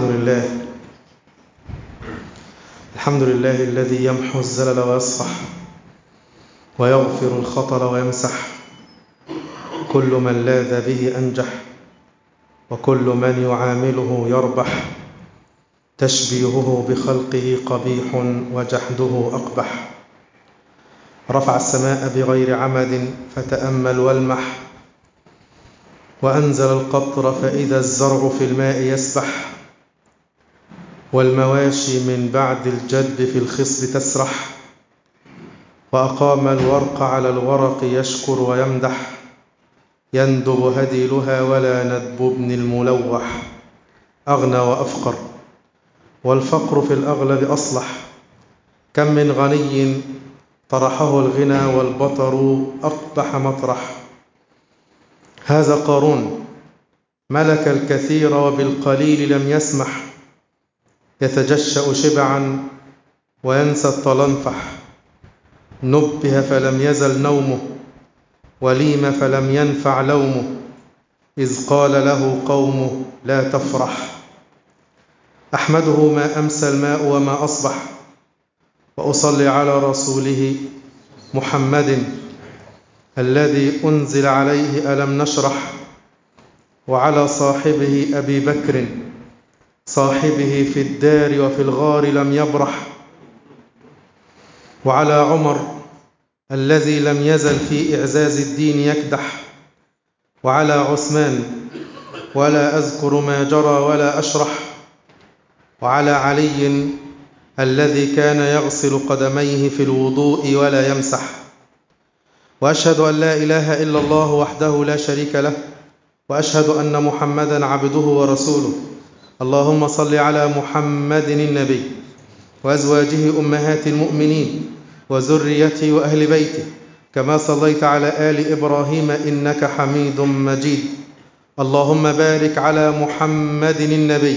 الحمد لله الحمد لله الذي يمحو الزلل ويصفح ويغفر الخطر ويمسح كل من لاذ به أنجح وكل من يعامله يربح تشبيهه بخلقه قبيح وجحده أقبح رفع السماء بغير عمد فتأمل والمح وأنزل القطر فإذا الزرع في الماء يسبح والمواشي من بعد الجد في الخصب تسرح وأقام الورق على الورق يشكر ويمدح يندب هديلها ولا ندب ابن الملوح أغنى وأفقر والفقر في الأغلب أصلح كم من غني طرحه الغنى والبطر أقبح مطرح هذا قارون ملك الكثير وبالقليل لم يسمح يتجشأ شبعا وينسى التلنفح نبه فلم يزل نومه وليم فلم ينفع لومه إذ قال له قومه لا تفرح أحمده ما أمسى الماء وما أصبح وأصلي على رسوله محمد الذي أنزل عليه ألم نشرح وعلى صاحبه أبي بكر صاحبه في الدار وفي الغار لم يبرح وعلى عمر الذي لم يزل في إعزاز الدين يكدح وعلى عثمان ولا أذكر ما جرى ولا أشرح وعلى علي الذي كان يغسل قدميه في الوضوء ولا يمسح وأشهد أن لا إله إلا الله وحده لا شريك له وأشهد أن محمدا عبده ورسوله اللهم صل على محمد النبي وأزواجه أمهات المؤمنين وذريته وأهل بيته كما صليت على آل إبراهيم إنك حميد مجيد اللهم بارك على محمد النبي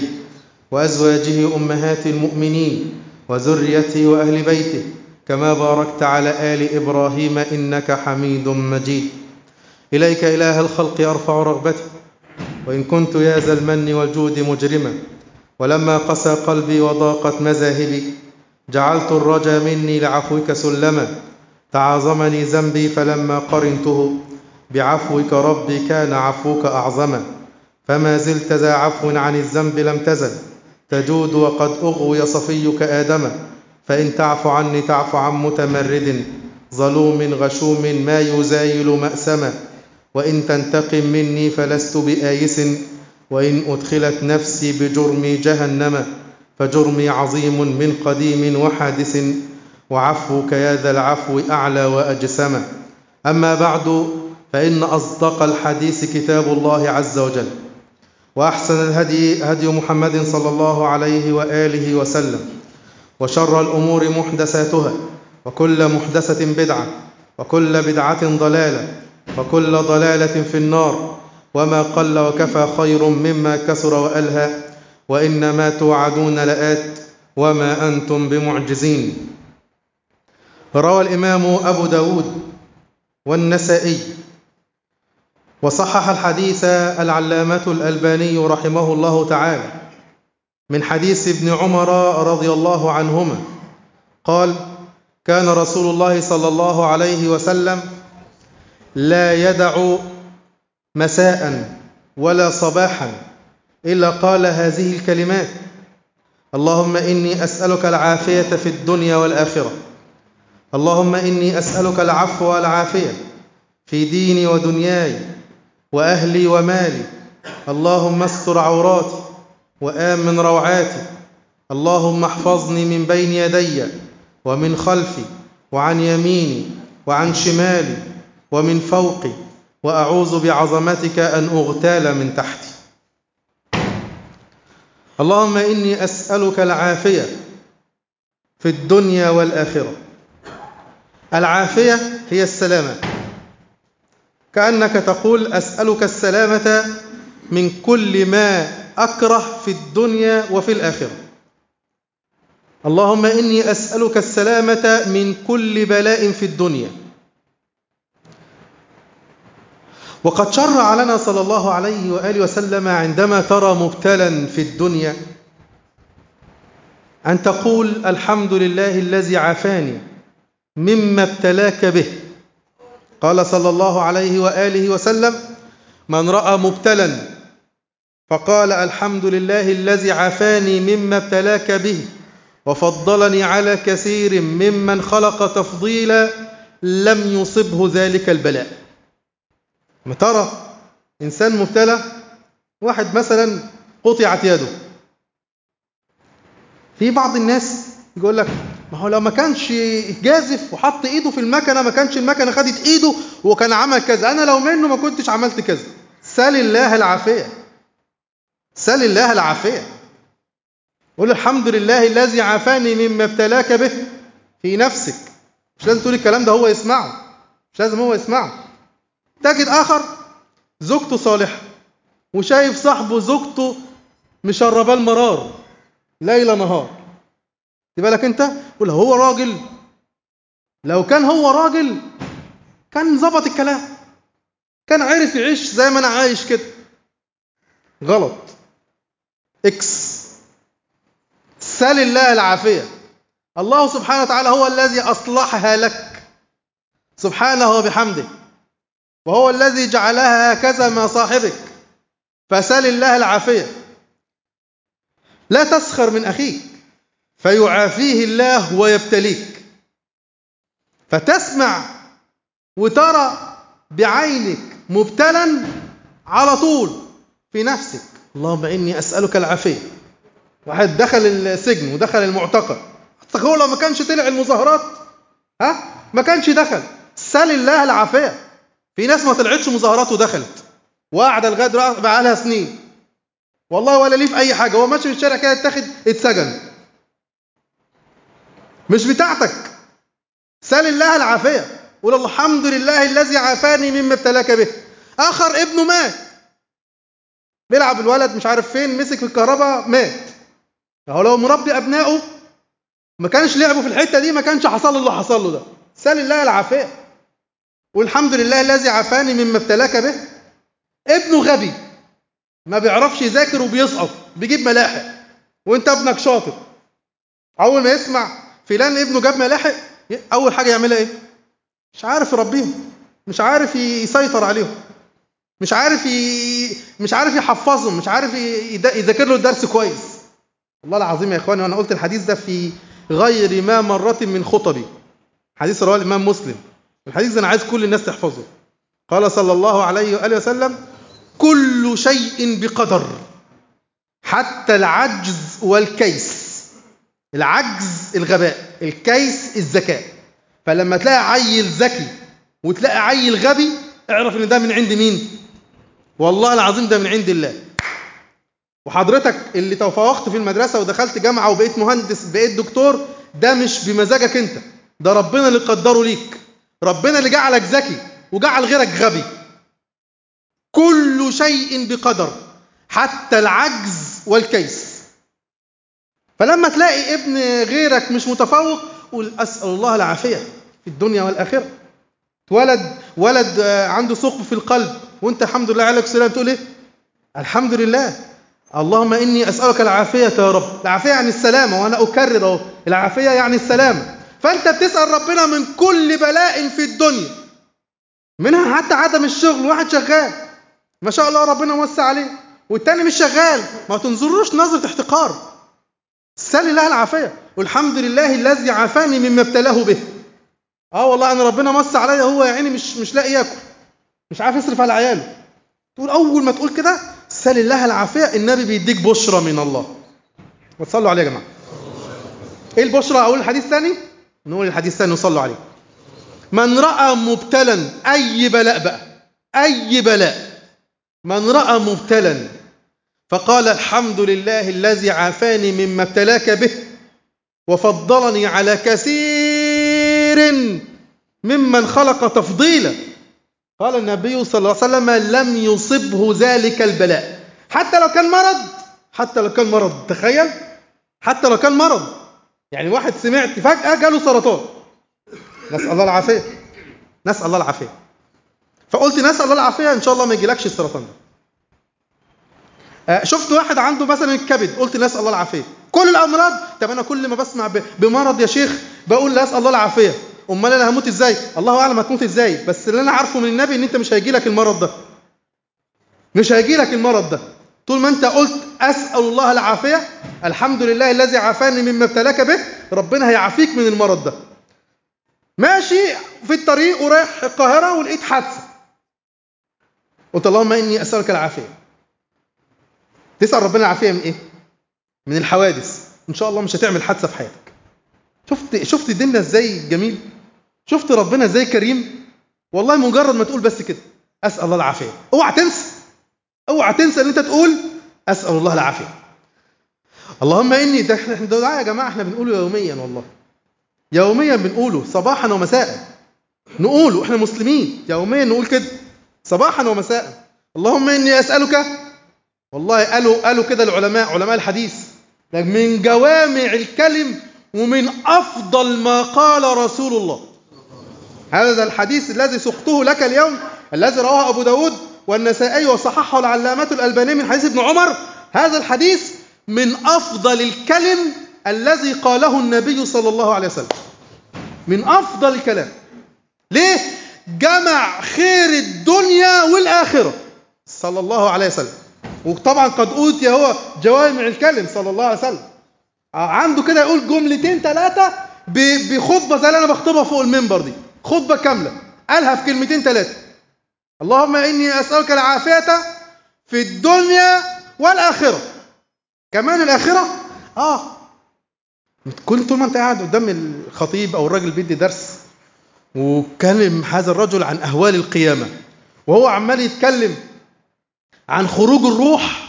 وأزواجه أمهات المؤمنين وذريته وأهل بيته كما باركت على آل إبراهيم إنك حميد مجيد إليك إله الخلق أرفع رغبتي وإن كنت يا ذا المن والجود مجرما ولما قسى قلبي وضاقت مذاهبي جعلت الرجا مني لعفوك سلما تعاظمني ذنبي فلما قرنته بعفوك ربي كان عفوك أعظما فما زلت ذا عفو عن الذنب لم تزل تجود وقد أغوي صفيك آدم فإن تعف عني تعف عن متمرد ظلوم غشوم ما يزايل مأسما وإن تنتقم مني فلست بآيس وإن أدخلت نفسي بجرمي جهنم فجرمي عظيم من قديم وحادث وعفوك يا ذا العفو أعلى وأجسم أما بعد فإن أصدق الحديث كتاب الله عز وجل وأحسن الهدي هدي محمد صلى الله عليه وآله وسلم وشر الأمور محدثاتها وكل محدثة بدعة وكل بدعة ضلالة وكل ضلالة في النار وما قل وكفى خير مما كثر وألهى وإنما توعدون لآت وما أنتم بمعجزين روى الإمام أبو داود والنسائي وصحح الحديث العلامة الألباني رحمه الله تعالى من حديث ابن عمر رضي الله عنهما قال كان رسول الله صلى الله عليه وسلم لا يدع مساء ولا صباحا إلا قال هذه الكلمات اللهم إني أسألك العافية في الدنيا والآخرة اللهم إني أسألك العفو والعافية في ديني ودنياي وأهلي ومالي اللهم استر عوراتي وآمن روعاتي اللهم احفظني من بين يدي ومن خلفي وعن يميني وعن شمالي ومن فوقي وأعوذ بعظمتك أن أغتال من تحتي اللهم إني أسألك العافية في الدنيا والآخرة العافية هي السلامة كأنك تقول أسألك السلامة من كل ما أكره في الدنيا وفي الآخرة اللهم إني أسألك السلامة من كل بلاء في الدنيا وقد شرع لنا صلى الله عليه وآله وسلم عندما ترى مبتلا في الدنيا أن تقول الحمد لله الذي عافاني مما ابتلاك به قال صلى الله عليه وآله وسلم من رأى مبتلا فقال الحمد لله الذي عافاني مما ابتلاك به وفضلني على كثير ممن خلق تفضيلا لم يصبه ذلك البلاء ما ترى إنسان مبتلى واحد مثلا قطعت يده في بعض الناس يقول لك ما هو لو ما كانش جازف وحط ايده في المكنه ما كانش المكنه خدت ايده وكان عمل كذا انا لو منه ما كنتش عملت كذا سال الله العافيه سال الله العافيه قول الحمد لله الذي عافاني مما ابتلاك به في نفسك مش لازم تقول الكلام ده هو يسمعه مش لازم هو يسمعه تجد اخر زوجته صالحه وشايف صاحبه زوجته مشرباه المرار ليل نهار تبقى لك انت قول هو راجل لو كان هو راجل كان ظبط الكلام كان عرف يعيش زي ما انا عايش كده غلط اكس سال الله العافيه الله سبحانه وتعالى هو الذي اصلحها لك سبحانه وبحمده وهو الذي جعلها هكذا مع صاحبك فسال الله العافيه لا تسخر من اخيك فيعافيه الله ويبتليك فتسمع وترى بعينك مبتلا على طول في نفسك اللهم اني اسالك العافيه واحد دخل السجن ودخل المعتقل تخيل لو ما كانش طلع المظاهرات ها ما كانش دخل سال الله العافيه في ناس ما طلعتش مظاهرات ودخلت وقاعده لغايه بقى لها سنين والله ولا ليه في اي حاجه هو ماشي في الشارع كده اتاخد اتسجن مش بتاعتك سال الله العافيه قول الحمد لله الذي عافاني مما ابتلاك به اخر ابنه مات بيلعب الولد مش عارف فين مسك في الكهرباء مات هو لو مربي ابنائه ما كانش لعبوا في الحته دي ما كانش حصل له اللي حصل له ده سال الله العافيه والحمد لله الذي عافاني مما ابتلاك به ابنه غبي ما بيعرفش يذاكر وبيسقط بيجيب ملاحق وانت ابنك شاطر اول ما يسمع فلان ابنه جاب ملاحق اول حاجه يعملها ايه مش عارف يربيهم مش عارف يسيطر عليهم مش عارف ي... مش عارف يحفظهم مش عارف يذاكر له الدرس كويس والله العظيم يا اخواني وانا قلت الحديث ده في غير ما مرة من خطبي حديث رواه الامام مسلم الحديث ده انا عايز كل الناس تحفظه قال صلى الله عليه واله وسلم كل شيء بقدر حتى العجز والكيس العجز الغباء الكيس الذكاء فلما تلاقي عيل ذكي وتلاقي عيل غبي اعرف ان ده من عند مين والله العظيم ده من عند الله وحضرتك اللي تفوقت في المدرسة ودخلت جامعة وبقيت مهندس بقيت دكتور ده مش بمزاجك انت ده ربنا اللي قدره ليك ربنا اللي جعلك ذكي وجعل غيرك غبي كل شيء بقدر حتى العجز والكيس فلما تلاقي ابن غيرك مش متفوق قول أسأل الله العافية في الدنيا والآخرة ولد ولد عنده ثقب في القلب وانت الحمد لله عليك السلام تقول ايه الحمد لله اللهم اني اسالك العافيه يا رب العافيه يعني السلامه وانا اكرر اهو العافيه يعني السلامه فانت بتسال ربنا من كل بلاء في الدنيا منها حتى عدم الشغل واحد شغال ما شاء الله ربنا موسع عليه والتاني مش شغال ما تنظروش نظره احتقار سال الله العافيه والحمد لله الذي عافاني مما ابتلاه به اه والله انا ربنا موسع عليا هو يا عيني مش مش لاقي ياكل مش عارف يصرف على عياله تقول اول ما تقول كده سال الله العافيه النبي بيديك بشرى من الله وتصلوا عليه يا جماعه ايه البشرى اقول الحديث ثاني نقول الحديث ثاني وصلوا عليه من راى مبتلا اي بلاء بقى اي بلاء من راى مبتلا فقال الحمد لله الذي عافاني مما ابتلاك به وفضلني على كثير ممن خلق تفضيلا قال النبي صلى الله عليه وسلم لم يصبه ذلك البلاء حتى لو كان مرض حتى لو كان مرض تخيل حتى لو كان مرض يعني واحد سمعت فجأة جاله سرطان نسأل الله العافية نسأل الله العافية فقلت نسأل الله العافية إن شاء الله ما يجيلكش السرطان ده شفت واحد عنده مثلا الكبد قلت نسأل الله العافية كل الامراض طب انا كل ما بسمع بمرض يا شيخ بقول لا اسال الله العافيه امال انا هموت ازاي الله اعلم هتموت ازاي بس اللي انا عارفه من النبي ان انت مش هيجي لك المرض ده مش هيجي لك المرض ده طول ما انت قلت اسال الله العافيه الحمد لله الذي عافاني مما ابتلاك به ربنا هيعافيك من المرض ده ماشي في الطريق ورايح القاهره ولقيت حادثه قلت اللهم اني اسالك العافيه تسال ربنا العافيه من ايه من الحوادث ان شاء الله مش هتعمل حادثه في حياتك شفت شفت ديننا ازاي جميل شفت ربنا ازاي كريم والله مجرد ما تقول بس كده اسال الله العافيه اوعى تنسى اوعى تنسى ان انت تقول اسال الله العافيه اللهم اني ده احنا دعاء يا جماعه احنا بنقوله يوميا والله يوميا بنقوله صباحا ومساء نقوله احنا مسلمين يوميا نقول كده صباحا ومساء اللهم اني اسالك والله قالوا قالوا كده العلماء علماء الحديث من جوامع الكلم ومن افضل ما قال رسول الله هذا الحديث الذي سقته لك اليوم الذي رواه ابو داود والنسائي وصححه العلامة الألباني من حديث ابن عمر هذا الحديث من أفضل الكلم الذي قاله النبي صلى الله عليه وسلم من أفضل الكلام ليه؟ جمع خير الدنيا والآخرة صلى الله عليه وسلم وطبعا قد أوتي هو جوامع الكلم صلى الله عليه وسلم عنده كده يقول جملتين ثلاثة بخطبة زي اللي أنا بخطبها فوق المنبر دي خطبة كاملة قالها في كلمتين ثلاثة اللهم إني أسألك العافية في الدنيا والآخرة كمان الآخرة آه كل طول ما أنت قاعد قدام الخطيب أو الراجل بيدي درس وكلم هذا الرجل عن أهوال القيامة وهو عمال يتكلم عن خروج الروح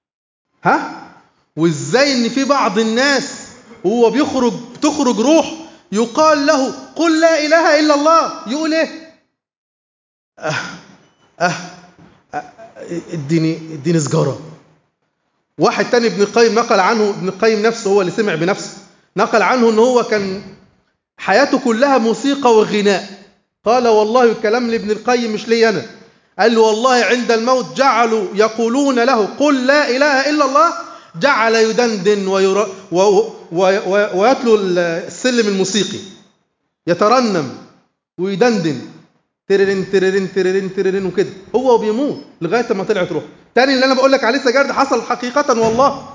ها وازاي ان في بعض الناس وهو بيخرج بتخرج روح يقال له قل لا اله الا الله يقول ايه أه أه, أه اديني اديني سجاره واحد تاني ابن القيم نقل عنه ابن القيم نفسه هو اللي سمع بنفسه نقل عنه ان هو كان حياته كلها موسيقى وغناء قال والله الكلام لابن القيم مش لي انا قال له والله عند الموت جعلوا يقولون له قل لا اله الا الله جعل يدندن وير... و... و... و... ويتلو السلم الموسيقي يترنم ويدندن تررن تررن تررن تررن وكده هو بيموت لغايه ما طلعت روحه تاني اللي انا بقول لك عليه سجار ده حصل حقيقه والله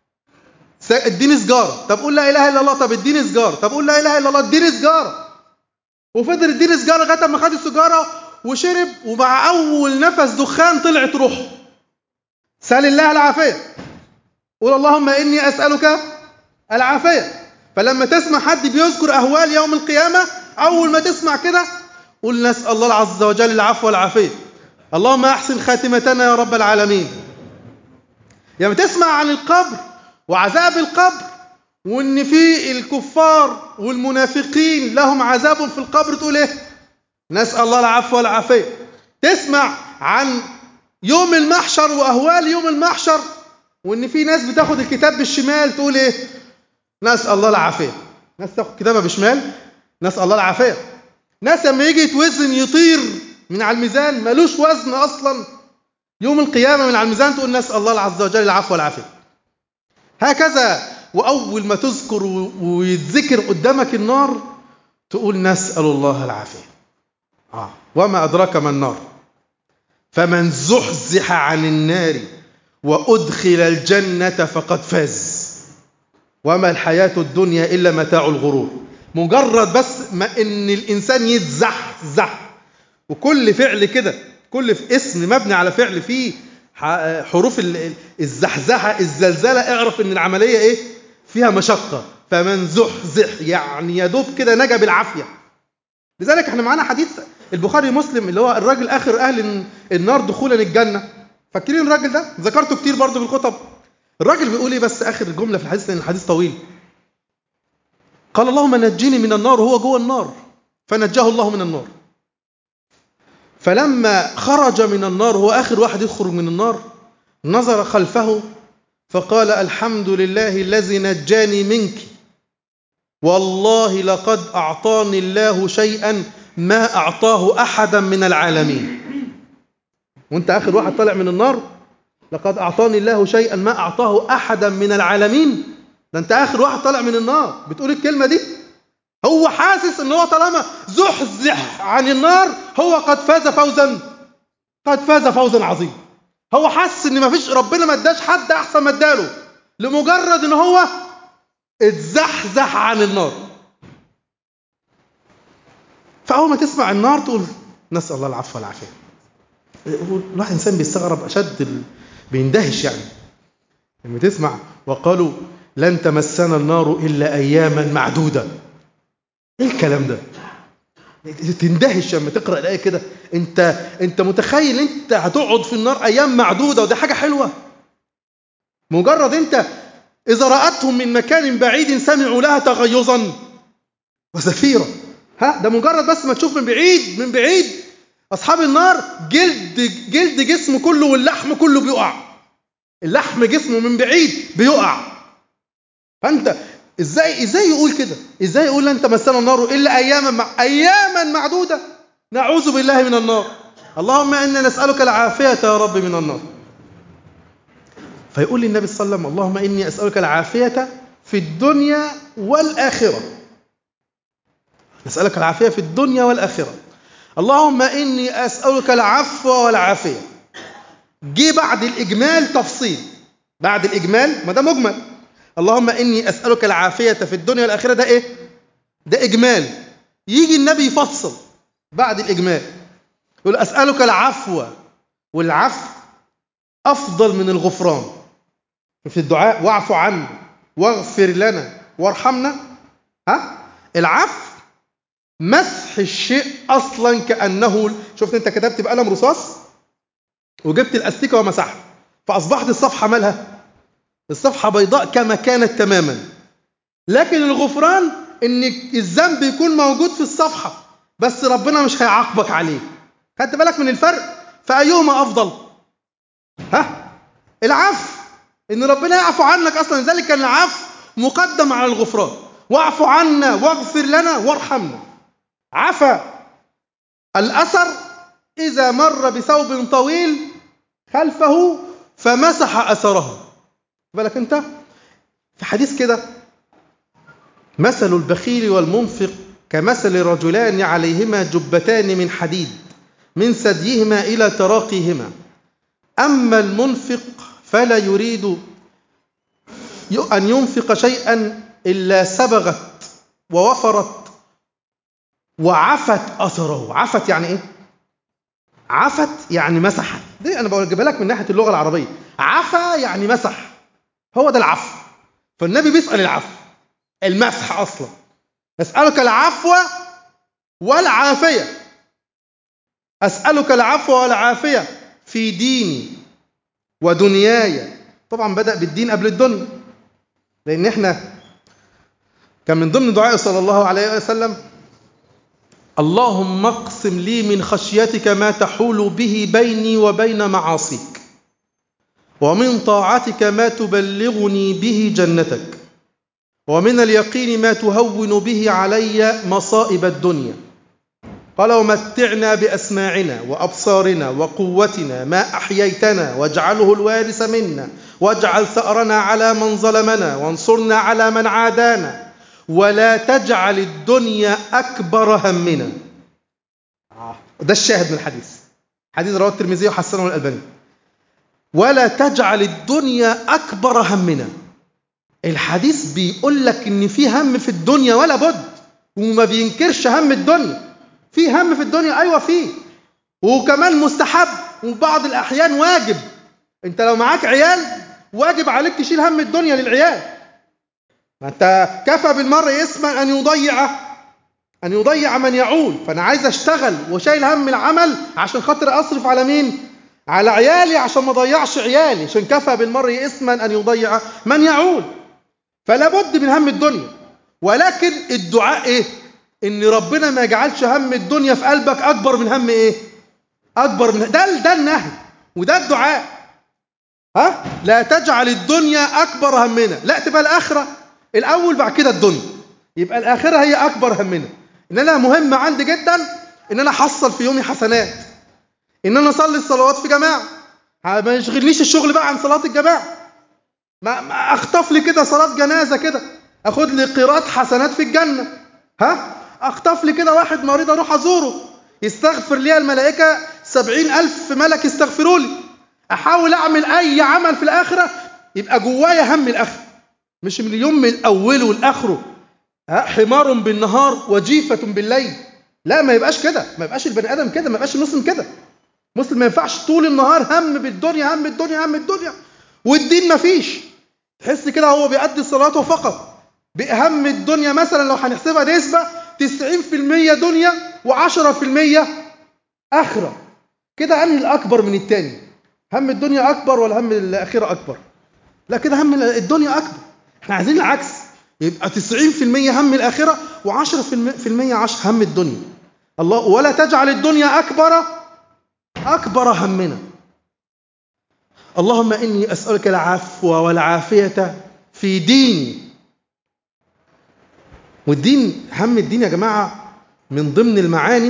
اديني سجاره طب قول لا اله الا الله طب اديني سجاره طب قول لا اله الا الله اديني سجاره وفضل اديني سجاره لغايه ما خد السجاره وشرب ومع اول نفس دخان طلعت روحه سال الله العافيه قول اللهم اني اسالك العافيه فلما تسمع حد بيذكر اهوال يوم القيامه اول ما تسمع كده قل نسال الله عز وجل العفو والعافيه اللهم احسن خاتمتنا يا رب العالمين لما تسمع عن القبر وعذاب القبر وان في الكفار والمنافقين لهم عذاب في القبر تقول ايه نسال الله العفو والعافيه تسمع عن يوم المحشر واهوال يوم المحشر وان في ناس بتاخد الكتاب بالشمال تقول ايه نسال الله العافيه ناس تاخد كتابها بشمال نسال الله العافيه ناس لما يجي يتوزن يطير من على الميزان ملوش وزن اصلا يوم القيامه من على الميزان تقول نسال الله عز وجل العفو والعافيه هكذا واول ما تذكر ويتذكر قدامك النار تقول نسال الله العافيه آه. وما ادراك ما النار فمن زحزح عن النار وأدخل الجنة فقد فاز وما الحياة الدنيا إلا متاع الغرور مجرد بس ما إن الإنسان يتزحزح وكل فعل كده كل في اسم مبني على فعل فيه حروف الزحزحة الزلزلة اعرف إن العملية إيه فيها مشقة فمن زحزح يعني يدوب كده نجا بالعافية لذلك احنا معانا حديث البخاري مسلم اللي هو الراجل آخر أهل النار دخولا الجنة فاكرين الراجل ده ذكرته كتير برضه في الخطب الراجل بيقول ايه بس اخر جمله في الحديث لان الحديث طويل قال اللهم نجني من النار وهو جوه النار فنجاه الله من النار فلما خرج من النار هو اخر واحد يخرج من النار نظر خلفه فقال الحمد لله الذي نجاني منك والله لقد اعطاني الله شيئا ما اعطاه احدا من العالمين وانت اخر واحد طالع من النار لقد اعطاني الله شيئا ما اعطاه احدا من العالمين ده انت اخر واحد طالع من النار بتقول الكلمه دي هو حاسس ان هو طالما زحزح عن النار هو قد فاز فوزا قد فاز فوزا عظيما هو حاسس ان مفيش ربنا ما اداش حد احسن ما اداله لمجرد ان هو اتزحزح عن النار فاول ما تسمع النار تقول نسال الله العفو والعافيه الواحد انسان بيستغرب اشد ال... بيندهش يعني لما تسمع وقالوا لن تمسنا النار الا اياما معدوده ايه الكلام ده تندهش لما تقرا الايه كده انت انت متخيل انت هتقعد في النار ايام معدوده ودي حاجه حلوه مجرد انت اذا راتهم من مكان بعيد سمعوا لها تغيظا وزفيرا ها ده مجرد بس ما تشوف من بعيد من بعيد اصحاب النار جلد جلد جسمه كله واللحم كله بيقع اللحم جسمه من بعيد بيقع فانت ازاي ازاي يقول كده ازاي يقول لن تمسنا النار الا اياما مع اياما معدوده نعوذ بالله من النار اللهم انا نسالك العافيه يا رب من النار فيقول لي النبي صلى الله عليه وسلم اللهم اني اسالك العافيه في الدنيا والاخره نسالك العافيه في الدنيا والاخره اللهم اني اسالك العفو والعافيه جه بعد الاجمال تفصيل بعد الاجمال ما ده مجمل اللهم اني اسالك العافيه في الدنيا والاخره ده ايه ده اجمال يجي النبي يفصل بعد الاجمال يقول اسالك العفو والعفو افضل من الغفران في الدعاء واعف عنا واغفر لنا وارحمنا ها العفو مسح الشيء اصلا كانه شفت انت كتبت بقلم رصاص وجبت الاستيكه ومسحت فاصبحت الصفحه مالها الصفحة بيضاء كما كانت تماما لكن الغفران ان الذنب يكون موجود في الصفحة بس ربنا مش هيعاقبك عليه خدت بالك من الفرق فأيهما أفضل ها العفو ان ربنا يعفو عنك اصلا لذلك كان العفو مقدم على الغفران واعف عنا واغفر لنا وارحمنا عفا الأثر إذا مر بثوب طويل خلفه فمسح أثره بالك انت في حديث كده مثل البخيل والمنفق كمثل رجلان عليهما جبتان من حديد من ثديهما الى تراقيهما اما المنفق فلا يريد ان ينفق شيئا الا سبغت ووفرت وعفت اثره عفت يعني ايه عفت يعني مسحت دي انا بجيبها لك من ناحيه اللغه العربيه عفا يعني مسح هو ده العفو فالنبي بيسأل العفو المسح أصلا أسألك العفو والعافية أسألك العفو والعافية في ديني ودنياي طبعا بدأ بالدين قبل الدنيا لأن احنا كان من ضمن دعائه صلى الله عليه وسلم اللهم اقسم لي من خشيتك ما تحول به بيني وبين معاصيك ومن طاعتك ما تبلغني به جنتك ومن اليقين ما تهون به علي مصائب الدنيا قال ومتعنا بأسماعنا وأبصارنا وقوتنا ما أحييتنا واجعله الوارث منا واجعل ثأرنا على من ظلمنا وانصرنا على من عادانا ولا تجعل الدنيا أكبر همنا ده الشاهد من الحديث حديث رواه الترمذي وحسنه الألباني ولا تجعل الدنيا أكبر همنا الحديث بيقول لك إن في هم في الدنيا ولا بد وما بينكرش هم الدنيا في هم في الدنيا أيوة فيه وكمان مستحب وبعض الأحيان واجب أنت لو معاك عيال واجب عليك تشيل هم الدنيا للعيال ما أنت كفى بالمرء اسما أن يضيع أن يضيع من يعول فأنا عايز أشتغل وشايل هم العمل عشان خاطر أصرف على مين؟ على عيالي عشان ما اضيعش عيالي عشان كفى بالمرء اسما ان يضيع من يعول فلا بد من هم الدنيا ولكن الدعاء ايه ان ربنا ما يجعلش هم الدنيا في قلبك اكبر من هم ايه اكبر من ده ده النهي وده الدعاء ها لا تجعل الدنيا اكبر همنا لا تبقى الاخره الاول بعد كده الدنيا يبقى الاخره هي اكبر همنا ان انا مهم عندي جدا ان انا احصل في يومي حسنات ان انا اصلي الصلوات في جماعه ما يشغلنيش الشغل بقى عن صلاه الجماعه ما, ما اخطف لي كده صلاه جنازه كده اخد لي قيراط حسنات في الجنه ها اخطف لي كده واحد مريض اروح ازوره يستغفر لي الملائكه سبعين ألف ملك يستغفروا لي احاول اعمل اي عمل في الاخره يبقى جوايا هم الاخره مش من اليوم من اوله لاخره ها حمار بالنهار وجيفه بالليل لا ما يبقاش كده ما يبقاش البني ادم كده ما يبقاش المسلم كده مسلم ما ينفعش طول النهار هم بالدنيا هم الدنيا هم الدنيا والدين ما فيش تحس كده هو بيأدي صلاته فقط بأهم الدنيا مثلا لو هنحسبها نسبة 90% دنيا و10% آخرة كده أنهي الأكبر من التاني هم الدنيا أكبر ولا هم الآخرة أكبر لا كده هم الدنيا أكبر احنا عايزين العكس يبقى 90% هم الآخرة و10% عش هم الدنيا الله ولا تجعل الدنيا أكبر أكبر همنا اللهم إني أسألك العفو والعافية في ديني والدين هم الدين يا جماعة من ضمن المعاني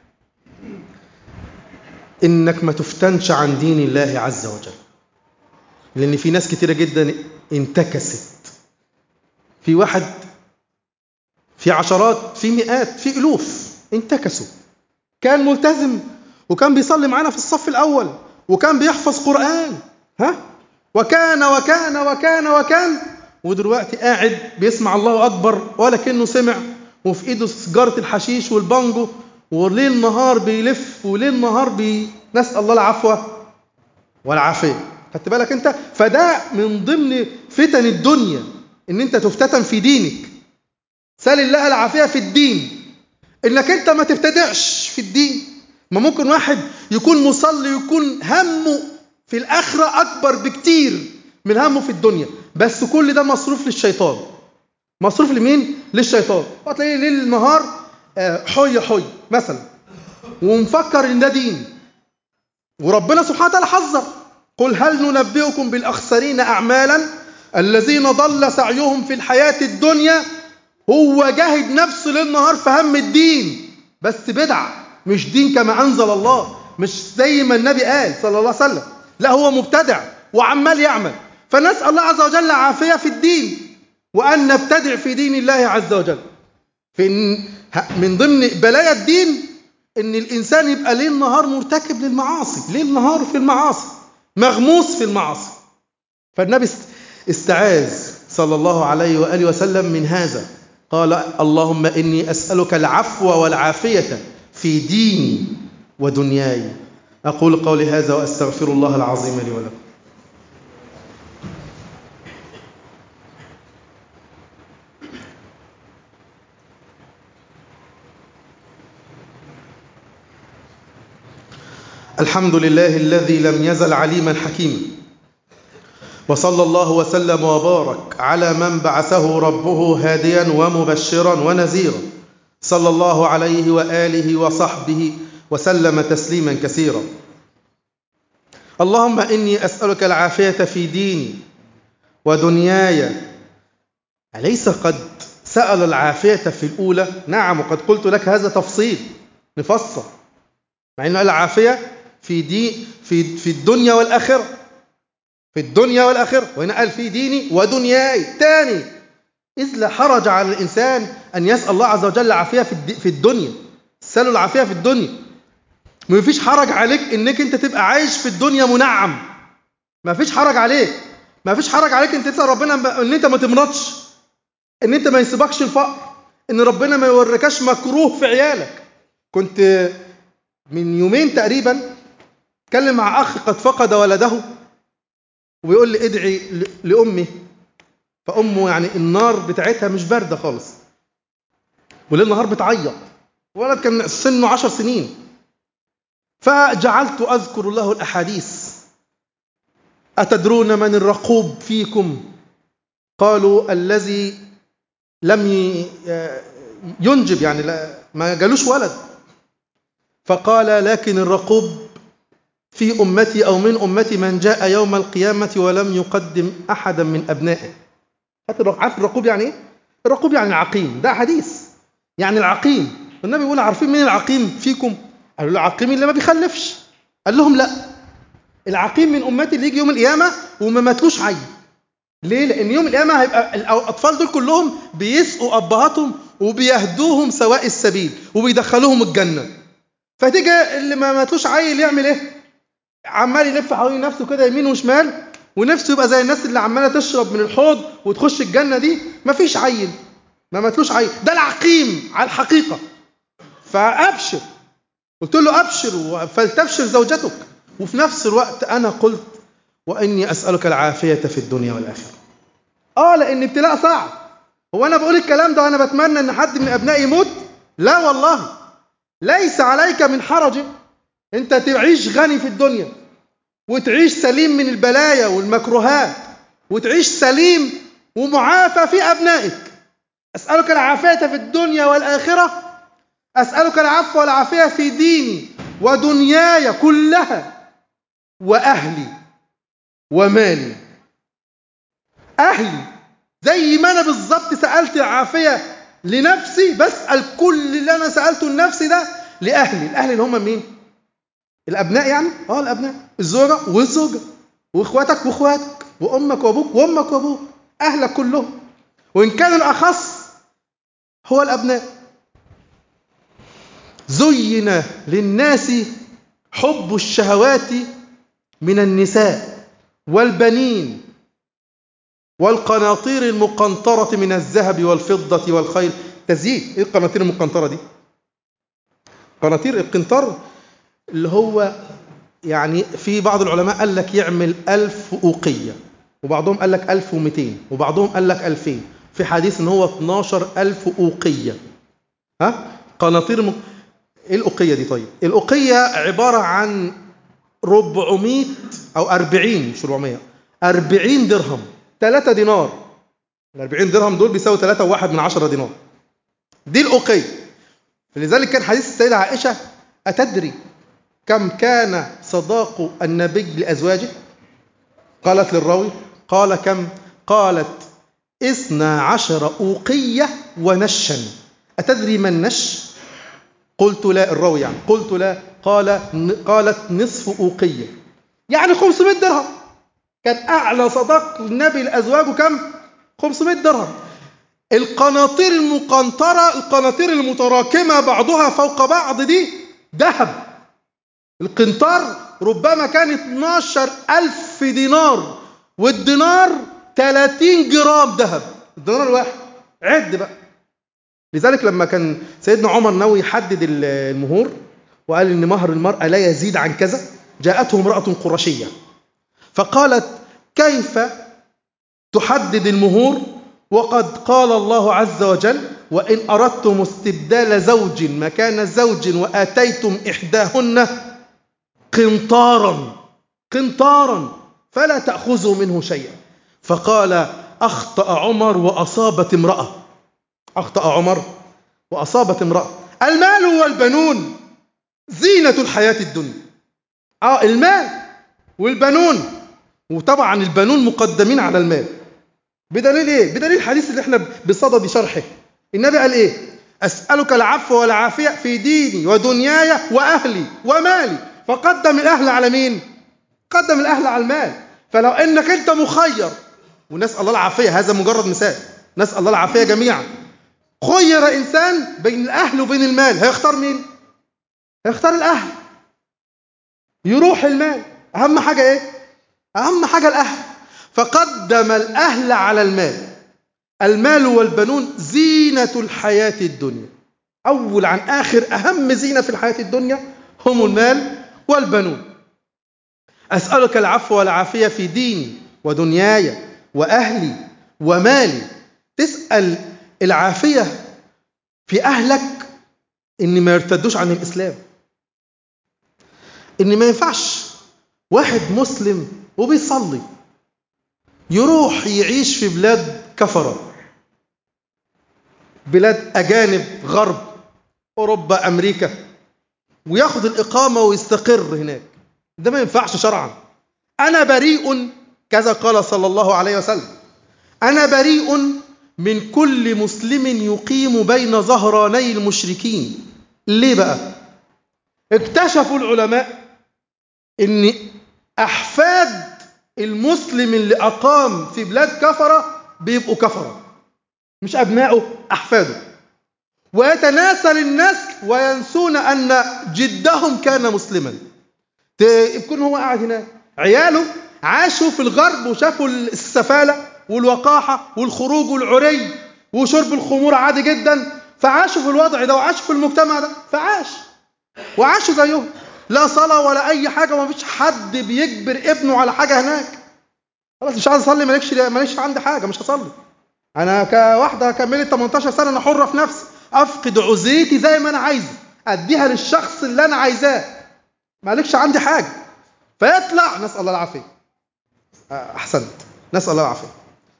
إنك ما تفتنش عن دين الله عز وجل لأن في ناس كتيرة جدا انتكست في واحد في عشرات في مئات في ألوف انتكسوا كان ملتزم وكان بيصلي معانا في الصف الأول وكان بيحفظ قرآن ها وكان وكان وكان وكان ودلوقتي قاعد بيسمع الله أكبر ولكنه سمع وفي إيده سجارة الحشيش والبانجو وليل نهار بيلف وليل نهار بي نسأل الله العفو والعافية خدت بالك أنت فده من ضمن فتن الدنيا إن أنت تفتتن في دينك سال الله العافية في الدين إنك أنت ما تبتدعش في الدين ما ممكن واحد يكون مصلي يكون همه في الآخرة أكبر بكتير من همه في الدنيا بس كل ده مصروف للشيطان مصروف لمين؟ للشيطان هتلاقيه ليل نهار حي حي مثلا ومفكر ان ده دين وربنا سبحانه وتعالى حذر قل هل ننبئكم بالاخسرين اعمالا الذين ضل سعيهم في الحياه الدنيا هو جاهد نفسه ليل نهار في هم الدين بس بدعه مش دين كما انزل الله مش زي ما النبي قال صلى الله عليه وسلم لا هو مبتدع وعمال يعمل فنسال الله عز وجل عافيه في الدين وان نبتدع في دين الله عز وجل في من ضمن بلايا الدين ان الانسان يبقى ليل نهار مرتكب للمعاصي ليل نهار في المعاصي مغموس في المعاصي فالنبي استعاذ صلى الله عليه واله وسلم من هذا قال اللهم اني اسالك العفو والعافيه في ديني ودنياي اقول قولي هذا واستغفر الله العظيم لي ولكم الحمد لله الذي لم يزل عليما حكيما وصلى الله وسلم وبارك على من بعثه ربه هاديا ومبشرا ونذيرا صلى الله عليه واله وصحبه وسلم تسليما كثيرا اللهم اني اسالك العافيه في ديني ودنياي اليس قد سال العافيه في الاولى نعم وقد قلت لك هذا تفصيل نفصل مع انه العافيه في دي في في الدنيا والاخره في الدنيا والاخره وهنا قال في ديني ودنياي تاني اذ لا حرج على الانسان ان يسال الله عز وجل العافيه في في الدنيا اساله العافيه في الدنيا ما فيش حرج عليك انك انت تبقى عايش في الدنيا منعم ما فيش حرج عليك ما فيش حرج عليك انت تسال ربنا ان انت ما تمرضش ان انت ما يسيبكش الفقر ان ربنا ما يوريكش مكروه في عيالك كنت من يومين تقريبا اتكلم مع اخ قد فقد ولده وبيقول لي ادعي لامي فامه يعني النار بتاعتها مش بارده خالص وليل نهار بتعيط ولد كان سنه عشر سنين فجعلت اذكر له الاحاديث اتدرون من الرقوب فيكم قالوا الذي لم ينجب يعني لا ما جالوش ولد فقال لكن الرقوب في أمتي أو من أمتي من جاء يوم القيامة ولم يقدم أحدا من أبنائه عارف الرقوب يعني إيه؟ الرقوب يعني العقيم ده حديث يعني العقيم النبي يقول عارفين مين العقيم فيكم قالوا له العقيم اللي ما بيخلفش قال لهم لا العقيم من أمتي اللي يجي يوم القيامة وما ماتلوش عيل ليه؟ لأن يوم القيامة هيبقى الأطفال دول كلهم بيسقوا أبهاتهم وبيهدوهم سواء السبيل وبيدخلوهم الجنة فتيجي اللي ما ماتلوش عيل يعمل إيه؟ عمال يلف حوالين نفسه كده يمين وشمال ونفسه يبقى زي الناس اللي عمالة تشرب من الحوض وتخش الجنة دي مفيش عيل ما ماتلوش عيل ده العقيم على الحقيقة فأبشر قلت له أبشر فلتبشر زوجتك وفي نفس الوقت أنا قلت وإني أسألك العافية في الدنيا والآخرة آه لأن ابتلاء صعب هو أنا بقول الكلام ده وأنا بتمنى إن حد من أبنائي يموت لا والله ليس عليك من حرج أنت تعيش غني في الدنيا وتعيش سليم من البلايا والمكروهات وتعيش سليم ومعافى في أبنائك أسألك العافية في الدنيا والآخرة أسألك العفو والعافية في ديني ودنياي كلها وأهلي ومالي أهلي زي ما أنا بالظبط سألت العافية لنفسي بسأل كل اللي أنا سألته لنفسي ده لأهلي الأهل اللي هم مين؟ الأبناء يعني؟ آه الأبناء الزوجة والزوجة وإخواتك وإخواتك وأمك وأبوك وأمك وأبوك أهلك كلهم وإن كان الأخص هو الأبناء زين للناس حب الشهوات من النساء والبنين والقناطير المقنطرة من الذهب والفضة والخيل تزيين ايه القناطير المقنطرة دي قناطير القنطر اللي هو يعني في بعض العلماء قال لك يعمل ألف أوقية وبعضهم قال لك ألف ومئتين وبعضهم قال لك ألفين في حديث ان هو 12 ألف أوقية ها قناطير م... ايه الأوقية دي طيب الأوقية عبارة عن 400 أو 40 مش 400 40 درهم 3 دينار ال 40 درهم دول بيساوي 3 و1 من 10 دينار دي الأوقية فلذلك كان حديث السيدة عائشة أتدري كم كان صداق النبي لأزواجه قالت للراوي قال كم قالت اثنا عشر أوقية ونشا أتدري ما النش قلت لا الراوي يعني قلت لا قال قالت نصف أوقية يعني 500 درهم كان أعلى صداق النبي لأزواجه كم 500 درهم القناطير المقنطرة القناطير المتراكمة بعضها فوق بعض دي ذهب القنطار ربما كان 12 ألف دينار والدينار 30 جرام ذهب الدينار الواحد عد بقى لذلك لما كان سيدنا عمر ناوي يحدد المهور وقال ان مهر المرأة لا يزيد عن كذا جاءته امرأة قرشية فقالت كيف تحدد المهور وقد قال الله عز وجل وإن أردتم استبدال زوج مكان زوج وآتيتم إحداهن قنطارا قنطارا فلا تأخذوا منه شيئا فقال أخطأ عمر وأصابت امرأة أخطأ عمر وأصابت امرأة المال والبنون زينة الحياة الدنيا آه المال والبنون وطبعا البنون مقدمين على المال بدليل ايه بدليل الحديث اللي احنا بصدد شرحه النبي قال ايه اسالك العفو والعافيه في ديني ودنياي واهلي ومالي فقدم الاهل على مين قدم الاهل على المال فلو انك انت مخير ونسال الله العافيه هذا مجرد مثال نسال الله العافيه جميعا خير انسان بين الاهل وبين المال هيختار مين هيختار الاهل يروح المال اهم حاجه ايه اهم حاجه الاهل فقدم الأهل على المال المال والبنون زينة الحياة الدنيا أول عن آخر أهم زينة في الحياة الدنيا هم المال والبنون أسألك العفو والعافية في ديني ودنياي وأهلي ومالي تسأل العافية في أهلك إن ما يرتدوش عن الإسلام إن ما ينفعش واحد مسلم وبيصلي يروح يعيش في بلاد كفرة بلاد أجانب غرب أوروبا أمريكا وياخد الإقامة ويستقر هناك ده ما ينفعش شرعا أنا بريء كذا قال صلى الله عليه وسلم أنا بريء من كل مسلم يقيم بين ظهراني المشركين ليه بقى اكتشفوا العلماء ان أحفاد المسلم اللي أقام في بلاد كفرة بيبقوا كفرة مش أبنائه أحفاده ويتناسل الناس وينسون أن جدهم كان مسلما يكون هو قاعد هناك عياله عاشوا في الغرب وشافوا السفالة والوقاحة والخروج والعري وشرب الخمور عادي جدا فعاشوا في الوضع ده وعاشوا في المجتمع ده فعاش وعاشوا زيهم لا صلاة ولا أي حاجة وما فيش حد بيجبر ابنه على حاجة هناك خلاص مش عايز أصلي مالكش ماليش عندي حاجة مش هصلي أنا كواحدة كملت 18 سنة أنا حرة في نفسي أفقد عزيتي زي ما أنا عايزة أديها للشخص اللي أنا عايزاه مالكش عندي حاجة فيطلع نسأل الله العافية أحسنت نسأل الله العافية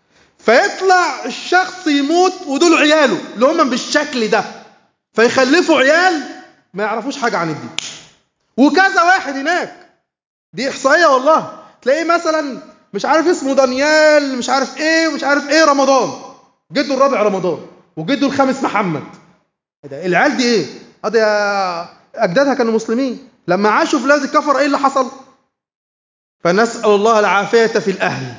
فيطلع الشخص يموت ودول عياله اللي هم بالشكل ده فيخلفوا عيال ما يعرفوش حاجة عن الدين وكذا واحد هناك دي إحصائية والله تلاقيه مثلا مش عارف اسمه دانيال مش عارف ايه ومش عارف ايه رمضان جده الرابع رمضان وجده الخامس محمد ده العيال دي ايه؟ اه اجدادها كانوا مسلمين لما عاشوا في بلاد الكفر ايه اللي حصل؟ فنسأل الله العافية في الأهل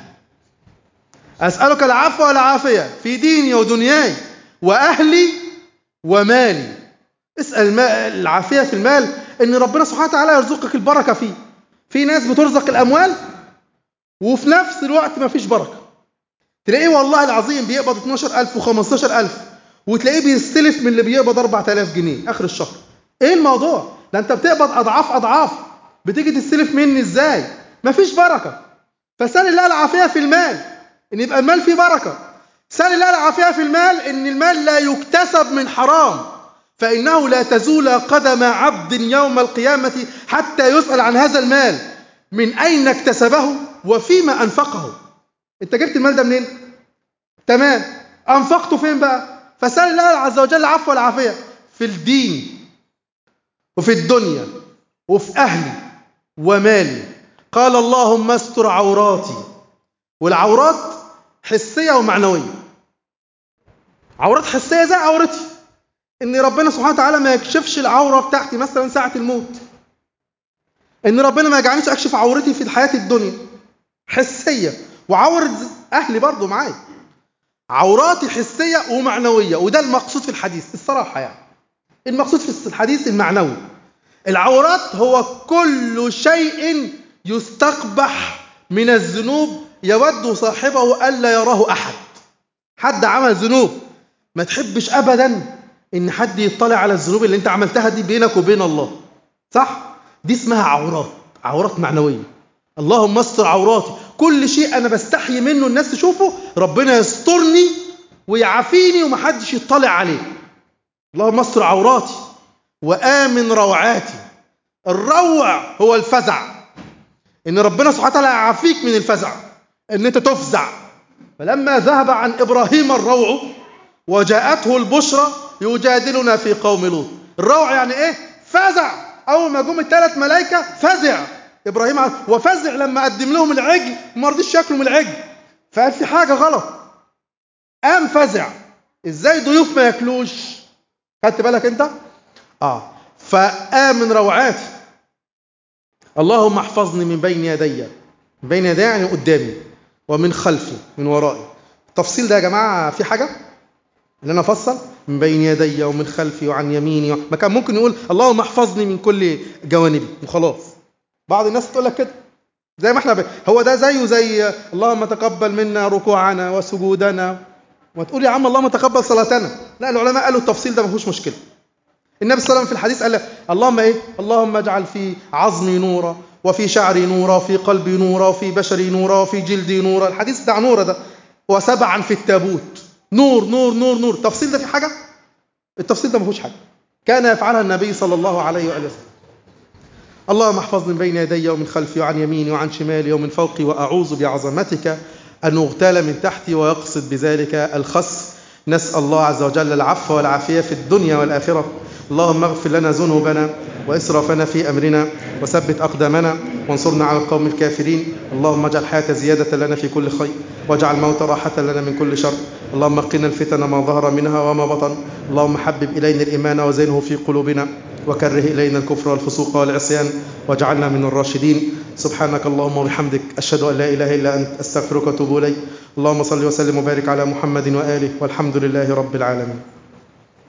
أسألك العفو والعافية في ديني ودنياي وأهلي ومالي اسأل العافية في المال إن ربنا سبحانه وتعالى يرزقك البركة فيه في ناس بترزق الأموال وفي نفس الوقت ما فيش بركة تلاقيه والله العظيم بيقبض 12000 و15000 وتلاقيه بيستلف من اللي بيقبض 4000 جنيه آخر الشهر إيه الموضوع؟ ده أنت بتقبض أضعاف أضعاف بتيجي تستلف مني إزاي؟ مفيش بركة فسال الله العافية في المال إن يبقى المال فيه بركة سال الله العافية في المال إن المال لا يكتسب من حرام فإنه لا تزول قدم عبد يوم القيامة حتى يسأل عن هذا المال من أين اكتسبه وفيما أنفقه أنت جبت المال ده منين؟ تمام أنفقته فين بقى؟ فسال الله عز وجل العفو والعافية في الدين وفي الدنيا وفي أهلي ومالي قال اللهم استر عوراتي والعورات حسية ومعنوية عورات حسية زي عورتي ان ربنا سبحانه وتعالى ما يكشفش العورة بتاعتي مثلا ساعة الموت ان ربنا ما يجعلنيش اكشف عورتي في الحياة الدنيا حسية وعورة اهلي برضو معايا عوراتي حسية ومعنوية وده المقصود في الحديث الصراحة يعني المقصود في الحديث المعنوي العورات هو كل شيء يستقبح من الذنوب يود صاحبه ألا يراه أحد حد عمل ذنوب ما تحبش أبدا إن حد يطلع على الذنوب اللي أنت عملتها دي بينك وبين الله صح؟ دي اسمها عورات عورات معنوية اللهم استر عوراتي كل شيء أنا بستحي منه الناس تشوفه ربنا يسترني ويعافيني ومحدش يطلع عليه اللهم استر عوراتي وآمن روعاتي الروع هو الفزع ان ربنا سبحانه وتعالى يعافيك من الفزع ان انت تفزع فلما ذهب عن ابراهيم الروع وجاءته البشرى يجادلنا في قوم لوط الروع يعني ايه فزع اول ما جم الثلاث ملائكه فزع ابراهيم وفزع لما قدم لهم العجل ما رضيش ياكلوا من العجل فقال في حاجه غلط قام فزع ازاي ضيوف ما ياكلوش خدت بالك انت اه فامن روعاتي اللهم احفظني من بين يدي من بين يدي يعني قدامي ومن خلفي من ورائي التفصيل ده يا جماعه في حاجه اللي انا افصل من بين يدي ومن خلفي وعن يميني ما كان ممكن يقول اللهم احفظني من كل جوانبي وخلاص بعض الناس تقول لك كده زي ما احنا ب... هو ده زيه زي اللهم تقبل منا ركوعنا وسجودنا ما تقول يا عم اللهم تقبل صلاتنا لا العلماء قالوا التفصيل ده ما فيهوش مشكله النبي صلى الله عليه وسلم في الحديث قال اللهم ايه اللهم اجعل في عظمي نورا وفي شعري نورا وفي قلبي نورا وفي بشري نورا وفي جلدي نورا الحديث بتاع نورا ده وسبعا في التابوت نور نور نور نور التفصيل ده في حاجه التفصيل ده ما فيهوش حاجه كان يفعلها النبي صلى الله عليه واله وسلم اللهم احفظني من بين يدي ومن خلفي وعن يميني وعن شمالي ومن فوقي واعوذ بعظمتك ان اغتال من تحتي ويقصد بذلك الخس نسال الله عز وجل العفو والعافيه في الدنيا والاخره اللهم اغفر لنا ذنوبنا وإسرافنا في أمرنا وثبت أقدامنا وانصرنا على القوم الكافرين اللهم اجعل الحياة زيادة لنا في كل خير واجعل الموت راحة لنا من كل شر اللهم قنا الفتن ما ظهر منها وما بطن اللهم حبب إلينا الإيمان وزينه في قلوبنا وكره إلينا الكفر والفسوق والعصيان واجعلنا من الراشدين سبحانك اللهم وبحمدك أشهد أن لا إله إلا أنت أستغفرك وأتوب إليك اللهم صل وسلم وبارك على محمد وآله والحمد لله رب العالمين